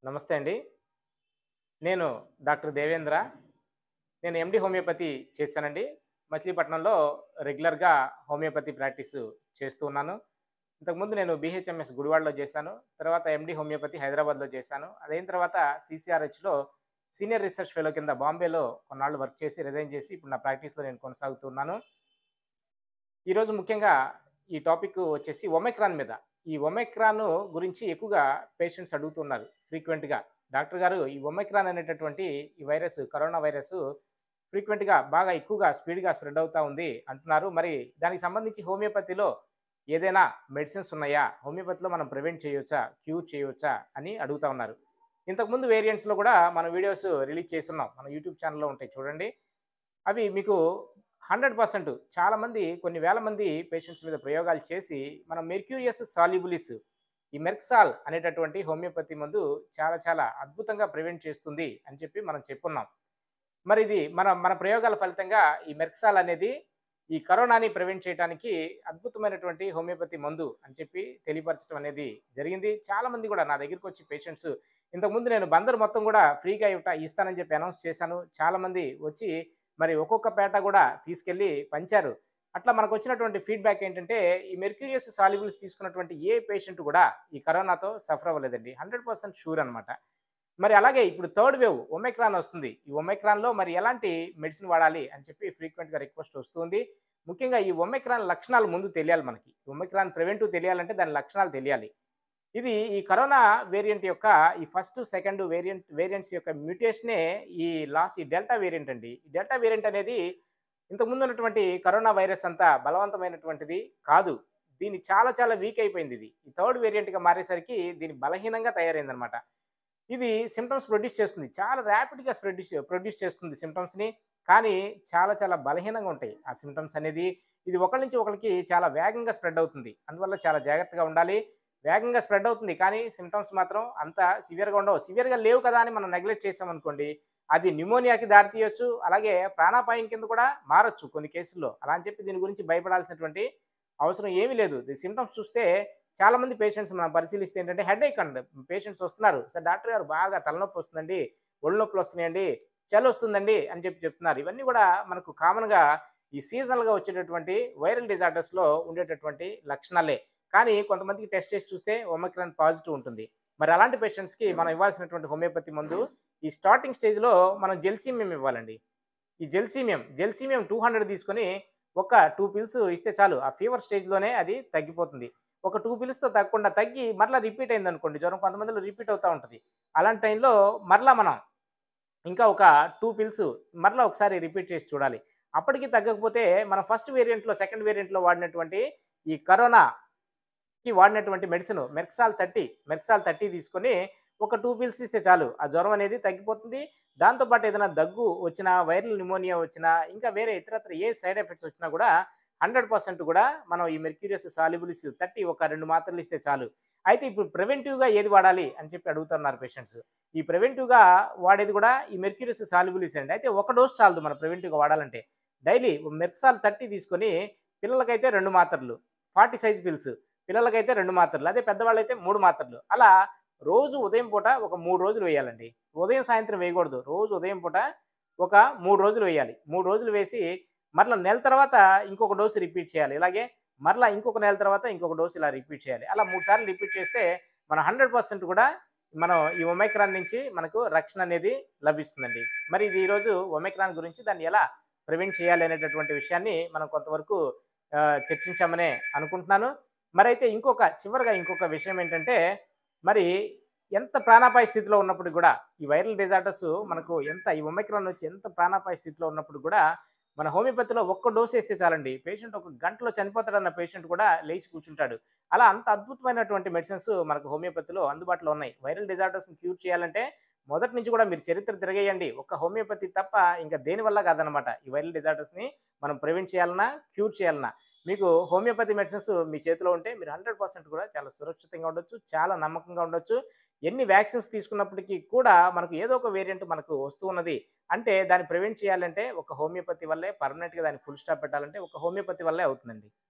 నమస్తే అండి నేను డాక్టర్ దేవేంద్ర నేను ఎండి హోమియోపతి చేశానండి మచిలీపట్నంలో రెగ్యులర్గా హోమియోపతి ప్రాక్టీస్ చేస్తూ ఉన్నాను ఇంతకుముందు నేను బీహెచ్ఎంఎస్ గుడివాడలో చేశాను తర్వాత ఎండి హోమియోపతి హైదరాబాద్లో చేశాను అదైన తర్వాత సిసిఆర్హెచ్లో సీనియర్ రీసెర్చ్ ఫెలో కింద బాంబేలో కొన్నాళ్ళు వర్క్ చేసి రిజైన్ చేసి ఇప్పుడు నా ప్రాక్టీస్లో నేను కొనసాగుతున్నాను ఈరోజు ముఖ్యంగా ఈ టాపిక్ వచ్చేసి ఒమెక్రాన్ మీద ఈ ఒమెక్రాన్ గురించి ఎక్కువగా పేషెంట్స్ అడుగుతున్నారు ఫ్రీక్వెంట్గా డాక్టర్ గారు ఈ ఒమెక్రాన్ అనేటటువంటి ఈ వైరస్ కరోనా వైరస్ ఫ్రీక్వెంట్గా బాగా ఎక్కువగా స్పీడ్గా స్ప్రెడ్ అవుతూ ఉంది అంటున్నారు మరి దానికి సంబంధించి హోమియోపతిలో ఏదైనా మెడిసిన్స్ ఉన్నాయా హోమియోపతిలో మనం ప్రివెంట్ చేయొచ్చా క్యూర్ చేయొచ్చా అని అడుగుతా ఉన్నారు ఇంతకుముందు వేరియంట్స్లో కూడా మన వీడియోస్ రిలీజ్ చేస్తున్నాం మన యూట్యూబ్ ఛానల్లో ఉంటాయి చూడండి అవి మీకు హండ్రెడ్ పర్సెంట్ చాలామంది కొన్ని వేల మంది పేషెంట్స్ మీద ప్రయోగాలు చేసి మనం మెర్క్యూరియస్ సాల్యుబులిస్ ఈ మెర్క్సాల్ అనేటటువంటి హోమియోపతి మందు చాలా చాలా అద్భుతంగా ప్రివెంట్ చేస్తుంది అని చెప్పి మనం చెప్పున్నాం మరి ఇది మన మన ప్రయోగాల ఫలితంగా ఈ మెర్క్సాల్ అనేది ఈ కరోనాని ప్రివెంట్ చేయడానికి అద్భుతమైనటువంటి హోమియోపతి మందు అని చెప్పి తెలియపరచడం అనేది జరిగింది చాలా మంది కూడా నా దగ్గరికి వచ్చి పేషెంట్స్ ఇంతకుముందు నేను బందరు మొత్తం కూడా ఫ్రీగా ఇవ్వట ఇస్తానని చెప్పి అనౌన్స్ చేశాను చాలా మంది వచ్చి మరి ఒక్కొక్క పేట కూడా తీసుకెళ్ళి పంచారు అట్లా మనకు వచ్చినటువంటి ఫీడ్బ్యాక్ ఏంటంటే ఈ మెర్క్యూరియస్ సాల్యుబుల్స్ తీసుకున్నటువంటి ఏ పేషెంట్ కూడా ఈ కరోనాతో సఫర్ అవ్వలేదండి హండ్రెడ్ పర్సెంట్ షూర్ అనమాట మరి అలాగే ఇప్పుడు థర్డ్ వేవ్ ఒమెక్రాన్ వస్తుంది ఈ ఒమెక్రాన్లో మరి ఎలాంటి మెడిసిన్ వాడాలి అని చెప్పి ఫ్రీక్వెంట్గా రిక్వెస్ట్ వస్తుంది ముఖ్యంగా ఈ ఒమెక్రాన్ లక్షణాలు ముందు తెలియాలి మనకి ఒమెక్రాన్ ప్రివెంటివ్ తెలియాలంటే దాని లక్షణాలు తెలియాలి ఇది ఈ కరోనా వేరియంట్ యొక్క ఈ ఫస్ట్ సెకండ్ వేరియంట్ వేరియంట్స్ యొక్క మ్యూటేషనే ఈ లాస్ట్ ఈ డెల్టా వేరియంట్ అండి ఈ డెల్టా వేరియంట్ అనేది ఇంతకుముందు ఉన్నటువంటి కరోనా వైరస్ అంతా బలవంతమైనటువంటిది కాదు దీని చాలా చాలా వీక్ అయిపోయింది ఇది ఈ థర్డ్ వేరియంట్గా మారేసరికి దీని బలహీనంగా తయారైందనమాట ఇది సిమ్టమ్స్ ప్రొడ్యూస్ చేస్తుంది చాలా ర్యాపిడ్గా ప్రొడ్యూస్ ప్రొడ్యూస్ చేస్తుంది సిమ్టమ్స్ని కానీ చాలా చాలా బలహీనంగా ఉంటాయి ఆ సిమ్టమ్స్ అనేది ఇది ఒకరి నుంచి ఒకరికి చాలా వేగంగా స్ప్రెడ్ అవుతుంది అందువల్ల చాలా జాగ్రత్తగా ఉండాలి వేగంగా స్ప్రెడ్ అవుతుంది కానీ సిమ్టమ్స్ మాత్రం అంత సివియర్గా ఉండవు సివియర్గా లేవు కదా అని మనం నెగ్లెక్ట్ చేసామనుకోండి అది న్యూమోనియాకి దారితీయొచ్చు అలాగే ప్రాణాపాయం కింద కూడా మారచ్చు కొన్ని కేసుల్లో అలా అని చెప్పి దీని గురించి భయపడాల్సినటువంటి అవసరం ఏమీ లేదు ఈ సిమ్టమ్స్ చూస్తే చాలా మంది పేషెంట్స్ మనం పరిశీలిస్తే ఏంటంటే హెడ్ ఏక్ అండి పేషెంట్స్ వస్తున్నారు సార్ డాక్టర్ గారు బాగా తలనొప్పి వస్తుందండి ఒళ్ళు నొప్పులు వస్తున్నాయండి చలి వస్తుందండి అని చెప్పి చెప్తున్నారు ఇవన్నీ కూడా మనకు కామన్గా ఈ సీజనల్గా వచ్చేటటువంటి వైరల్ డిజార్డర్స్లో ఉండేటటువంటి లక్షణాలే కానీ కొంతమందికి టెస్ట్ చేసి చూస్తే ఒమక్రాన్ పాజిటివ్ ఉంటుంది మరి అలాంటి పేషెంట్స్కి మనం ఇవ్వాల్సినటువంటి హోమియోపతి మందు ఈ స్టార్టింగ్ స్టేజ్లో మనం జెల్సీమియం ఇవ్వాలండి ఈ జెల్సీమియం జెల్సీమియం టూ హండ్రెడ్ తీసుకొని ఒక టూ పిల్స్ ఇస్తే చాలు ఆ ఫీవర్ స్టేజ్లోనే అది తగ్గిపోతుంది ఒక టూ పిల్స్తో తగ్గకుండా తగ్గి మరలా రిపీట్ అయింది అనుకోండి జ్వరం కొంతమందిలో రిపీట్ అవుతూ ఉంటుంది అలాంటి టైంలో మరలా మనం ఇంకా ఒక టూ పిల్స్ మరలా ఒకసారి రిపీట్ చేసి చూడాలి అప్పటికి తగ్గకపోతే మన ఫస్ట్ వేరియంట్లో సెకండ్ వేరియంట్లో వాడినటువంటి ఈ కరోనాకి వాడినటువంటి మెడిసిన్ మెర్క్సాల్ థర్టీ మెర్క్సాల్ థర్టీ తీసుకొని ఒక టూ పిల్స్ ఇస్తే చాలు ఆ జ్వరం అనేది తగ్గిపోతుంది దాంతోపాటు ఏదైనా దగ్గు వచ్చినా వైరల్ న్యూమోనియా వచ్చినా ఇంకా వేరే ఇతరత్ర ఏ సైడ్ ఎఫెక్ట్స్ వచ్చినా కూడా హండ్రెడ్ పర్సెంట్ కూడా మనం ఈ మెర్క్యూరియస్ సాల్యుబులిస్ థర్టీ ఒక రెండు మాత్రలు ఇస్తే చాలు అయితే ఇప్పుడు ప్రివెంటివ్గా ఏది వాడాలి అని చెప్పి అడుగుతున్నారు పేషెంట్స్ ఈ ప్రివెంటివ్గా వాడేది కూడా ఈ మెర్క్యూరియస్ సాల్యుబులిస్ అండి అయితే ఒక డోస్ చాలదు మనం ప్రివెంటివ్గా వాడాలంటే డైలీ మెర్క్సాల్ థర్టీ తీసుకొని పిల్లలకైతే రెండు మాత్రలు ఫార్టీ సైజ్ పిల్స్ పిల్లలకైతే రెండు మాత్రలు అదే పెద్దవాళ్ళైతే మూడు మాత్రలు అలా రోజు ఉదయం పూట ఒక మూడు రోజులు వేయాలండి ఉదయం సాయంత్రం వేయకూడదు రోజు ఉదయం పూట ఒక మూడు రోజులు వేయాలి మూడు రోజులు వేసి మరలా నెల తర్వాత ఇంకొక డోసు రిపీట్ చేయాలి ఇలాగే మరలా ఇంకొక నెల తర్వాత ఇంకొక డోసు ఇలా రిపీట్ చేయాలి అలా మూడు సార్లు రిపీట్ చేస్తే మన హండ్రెడ్ పర్సెంట్ కూడా మనం ఈ ఒమైక్రాన్ నుంచి మనకు రక్షణ అనేది లభిస్తుందండి మరి ఇది ఈరోజు ఒమైక్రాన్ గురించి దాన్ని ఎలా ప్రివెంట్ చేయాలి అనేటటువంటి విషయాన్ని మనం కొంతవరకు ఆ, చర్చించామనే అనుకుంటున్నాను మరి అయితే ఇంకొక చివరిగా ఇంకొక విషయం ఏంటంటే మరి ఎంత ప్రాణాపాయ స్థితిలో ఉన్నప్పుడు కూడా ఈ వైరల్ డిజార్డర్స్ మనకు ఎంత ఈ ఒమైక్రాన్ వచ్చి ఎంత ప్రాణాపాయ స్థితిలో ఉన్నప్పుడు కూడా మన హోమియోపతిలో ఒక్క డోస్ వేస్తే చాలండి పేషెంట్ ఒక గంటలో చనిపోతాడన్న పేషెంట్ కూడా లేచి కూర్చుంటాడు అలా అంత అద్భుతమైనటువంటి మెడిసిన్స్ మనకు హోమియోపతిలో అందుబాటులో ఉన్నాయి వైరల్ డిజార్డర్స్ని క్యూర్ చేయాలంటే మొదటి నుంచి కూడా మీరు చరిత్ర తిరగేయండి ఒక్క హోమియోపతి తప్ప ఇంకా దేని వల్ల కాదనమాట ఈ వైరల్ డిజార్డర్స్ని మనం ప్రివెంట్ చేయాలన్నా క్యూర్ చేయాలన్నా మీకు హోమియోపతి మెడిసిన్స్ మీ చేతిలో ఉంటే మీరు హండ్రెడ్ పర్సెంట్ కూడా చాలా సురక్షితంగా ఉండొచ్చు చాలా నమ్మకంగా ఉండొచ్చు ఎన్ని వ్యాక్సిన్స్ తీసుకున్నప్పటికీ కూడా మనకు ఏదో ఒక వేరియంట్ మనకు వస్తూ ఉన్నది అంటే దాన్ని ప్రివెంట్ చేయాలంటే ఒక హోమియోపతి వల్లే పర్మనెంట్గా దాన్ని ఫుల్ స్టాప్ పెట్టాలంటే ఒక హోమియోపతి వల్లే అవుతుందండి